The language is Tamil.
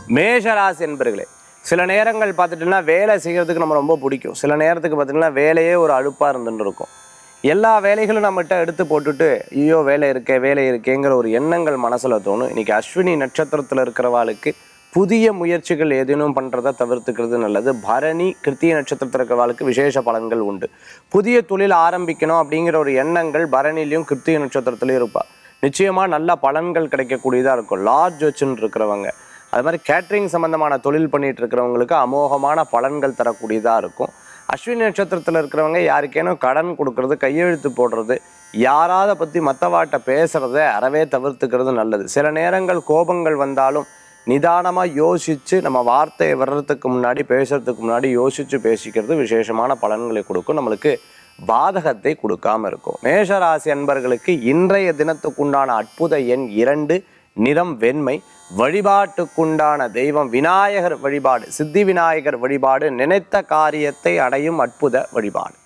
மேஷராசி என்பர்களே சில நேரங்கள் பார்த்துட்டோம்னா வேலை செய்கிறதுக்கு நம்ம ரொம்ப பிடிக்கும் சில நேரத்துக்கு பார்த்திங்கன்னா வேலையே ஒரு அழுப்பாக இருந்துட்டு இருக்கும் எல்லா வேலைகளும் நம்மகிட்ட எடுத்து போட்டுட்டு ஐயோ வேலை இருக்கே வேலை இருக்கேங்கிற ஒரு எண்ணங்கள் மனசில் தோணும் இன்னைக்கு அஸ்வினி நட்சத்திரத்தில் இருக்கிறவாளுக்கு புதிய முயற்சிகள் ஏதேனும் பண்ணுறதை தவிர்த்துக்கிறது நல்லது பரணி கிருத்திய நட்சத்திரத்தில் இருக்கிறவாளுக்கு விசேஷ பலன்கள் உண்டு புதிய தொழில் ஆரம்பிக்கணும் அப்படிங்கிற ஒரு எண்ணங்கள் பரணிலையும் கிருத்திய நட்சத்திரத்துலையும் இருப்பா நிச்சயமாக நல்ல பலன்கள் கிடைக்கக்கூடியதாக இருக்கும் லார்ஜ் வச்சுன்னு இருக்கிறவங்க அது மாதிரி கேட்ரிங் சம்பந்தமான தொழில் பண்ணிட்டு இருக்கிறவங்களுக்கு அமோகமான பலன்கள் தரக்கூடியதாக இருக்கும் அஸ்வினி நட்சத்திரத்தில் இருக்கிறவங்க யாருக்கேனும் கடன் கொடுக்கறது கையெழுத்து போடுறது யாராவது பற்றி மற்றவாட்ட பேசுகிறத அறவே தவிர்த்துக்கிறது நல்லது சில நேரங்கள் கோபங்கள் வந்தாலும் நிதானமாக யோசித்து நம்ம வார்த்தையை வர்றதுக்கு முன்னாடி பேசுறதுக்கு முன்னாடி யோசித்து பேசிக்கிறது விசேஷமான பலன்களை கொடுக்கும் நம்மளுக்கு பாதகத்தை கொடுக்காம இருக்கும் மேஷராசி அன்பர்களுக்கு இன்றைய தினத்துக்குண்டான அற்புத எண் இரண்டு நிறம் வெண்மை வழிபாட்டுக்குண்டான தெய்வம் விநாயகர் வழிபாடு சித்தி விநாயகர் வழிபாடு நினைத்த காரியத்தை அடையும் அற்புத வழிபாடு